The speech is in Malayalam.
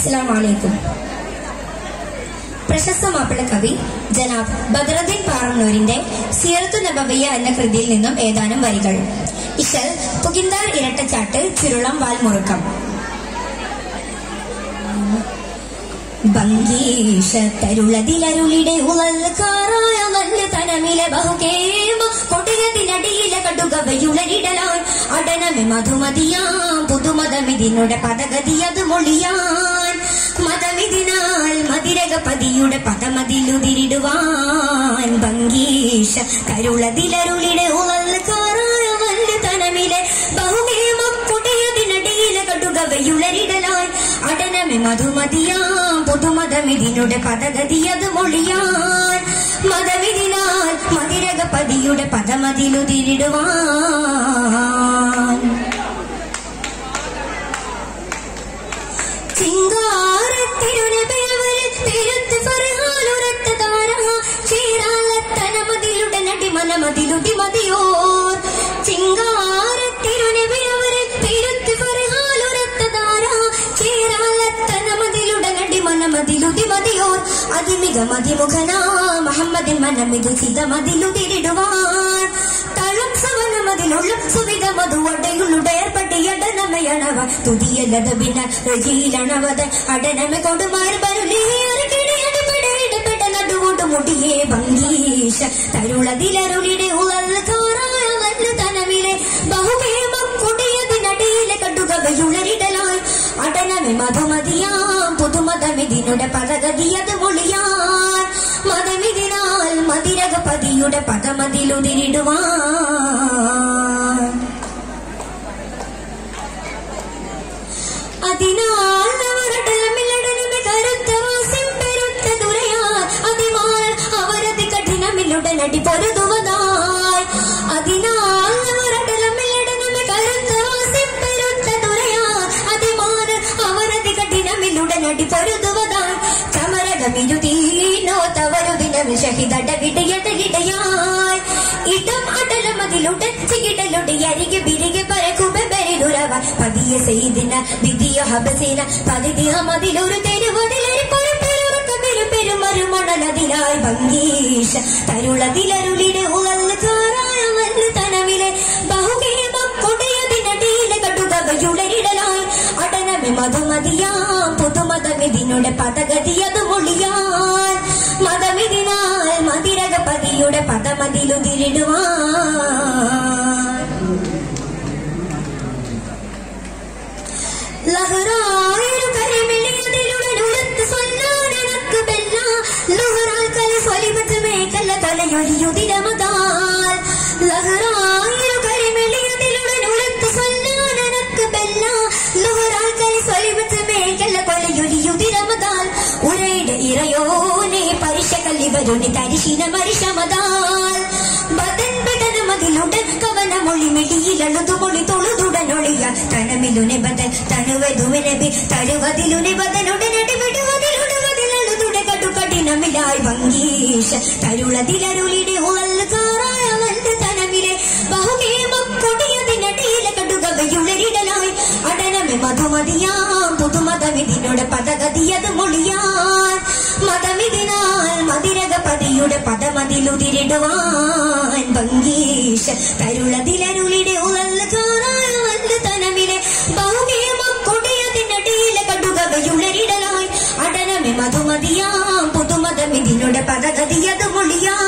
അസ്സലാമു അലൈക്കും പ്രശസ്ത മാപ്പിള കവി ജനാബ് ബദറുദ്ദീൻ പാറന്നൂരിന്റെ സീറത്തു നബവിയ എന്ന കൃതിയിൽ നിന്നും ഏതാനും വരികൾ ഇശൽ പുകിന്താർ ഇരട്ടച്ചാട്ട് ചുരുളം വാൽമുറുക്കം ഭംഗീഷ തരുളതിലരുളിടെ ഉളൽക്കാറായ നല്ല തനമിലെ ബഹുകേമ കൊടിയതിനടിയിലെ കടുകവയുളരിടലാൻ അടനമെ മധുമതിയാം പുതുമതമിതിനുടെ പദഗതി അത് മൊഴിയാൻ മതമിതിനാൽ മതിരകപതിയുടെ പദമതിലുതിരിടുവാൻ ഭംഗീഷ കരുളതിലരുളിടെ ഉളൽക്കാറായ നല്ല തനമിലെ ബഹുകേമ കൊടിയതിനടിയിലെ കടുകവയുളരിടലാൻ അടനമെ മധുമതിയാം പുതുമതമിതിനുടെ പദഗതി അത് മൊഴിയാൻ മതമിതിനാൽ മതിരകപതിയുടെ പദമതിലുതിരിടുവാൻ ചിങ്കാരത്തിരുനബിയവരിൽ തിരുത്ത് ഫർഹാലുരത്ത താരമ ചീരാലത്തനമതിലുടെ നടിമനമതിലുടി മതിയോർ ചിങ്കാരത്തിരുനബിയവരിൽ തിരുത്ത് ഫർഹാലുരത്ത താരമ ചീരാലത്തനമതിലുടെ നടിമനമതിലുടി മതിയോർ അതിമിക മതിമുഖനാ മുഹമ്മദിൻ മനമിതു ചിതമതിലുതിരിടുവാൻ തളം സവനമതിലുള്ള സുവിധ മധുവടകളുടെ ഏർപ്പെട്ടിയടനമയണവ തുതിയലതബിന രജീലണവത അടനമെ കൊടുമാർ ബരുലിയടപെട നടുവോട്ട് മുടിയേ ഭംഗീഷ തരുളതിലരുളിടെ ഉളൽക്കാറായ വല്ലു തനവിലെ ബഹുകേമം കൊടിയതിനടിയിലെ കടുകവയുളരിടലാൽ അടനമെ മധുമതിയാം പുതുമതമിതിനുടെ പദഗതി അത് മൊഴിയാൻ മതമിതിനാൽ മതിരകപതിയുടെ പദമതിലുതിരിടുവാൻ അതിനാൽ അവരടലമില്ലടനമെ കരുത്തവാസ്യം പെരുത്ത ദുരയാൽ അതിമാൽ അവരതി കഠിനമില്ലുടനടി പൊരുതുവതായി അതിനാൽ അവരടലമില്ലടനമെ കരുത്തവാസ്യം പെരുത്ത ദുരയാൽ അതിമാൽ അവരതി കഠിനമില്ലുടനടി പൊരുതുവതായി ചമരകമിരുതീനോ തവരുദിനം ഷഹിദടവിടയടലിടയായി ഇടം അടലമതിലുടച്ചികിടലുടെ അരികെ വിരികെ പരക്കുബെരിലുറവ പതിയെ ചെയ്തിന വിധിയ ഹബസീന പതിതി ഹമതിലൊരു തെരുവതിലൊരു പെരു പെരുമരുമണലതിലായി ഭംഗീഷ തരുളതിലരുളിടെ ഉളൽക്കാറായ വല്ലു തനവിലെ ബഹുകേമ കൊടിയതിനടിയിലെ കടുകവയുളരിടലായി അടനമെ മധുമതിയാം പുതുമതമിതിനുടെ പദഗതി അത് മൊഴിയാൻ മതമിതിനാൽ മതിരകപതിയുടെ പദമതിലുതിരിടുവാൻ ലഹറായൊരു കരിമിളിയതിലുടനുരത്ത് സൊല്ലാനെനക്ക് ബെല്ല ലുഹറാൽ കല സ്വലിമത്ത് മേക്കല്ല തലയൊഴിയുതിരമതാൽ ലഹറായൊരു കരിമിളിയതിലുടനുരത്ത് സൊല്ലാനെനക്ക് ബെല്ല ലുഹറാൽ കല സ്വലിമത്ത് മേക്കല്ല കൊലയൊഴിയുതിരമതാൽ ഉരയുടെ ഇറയോനെ പരിശ കല്ലിവരുണി തരിശിന മരിശമതാൽ ബദൻ ബദന മതിലുടൻ കവന മൊഴി മിടിയിലഴുതു മൊഴി തൊഴുതുടനൊളിയ തനമിലുനെ ബദൻ തനുവതുവിനബി തരുവതിലുനെ ബദനുടനടി വിടുവതിലുടുവതിലഴുതുടെ കടു കഠിനമിലായി ഭംഗീഷ തരുളതിലരുളിടെ ഉളൽക്കാറായ വല്ല തനമിലെ ബഹുകേമം കൊടിയതിനടിയിലെ കടുകവയുളരിടലായി അടനമെ മധുമതിയാം പുതുമതമിതിനുടെ പദഗതിയത് മൊഴിയാൻ മതമിതിനാൽ മതിരകപതിയുടെ പദമതിലുതിരിടുവാൻ ഭംഗീഷ തരുളതിലരുളിടെ ഉളൽക്കാറായ വല്ല തനമിലെ ബഹുകേമം കൊടിയതിനടിയിലെ കടുകവയുളരിടലായി അടനമെ മധുമതിയാം പുതുമതമിതിനുടെ പദഗതിയത് മൊഴിയാൻ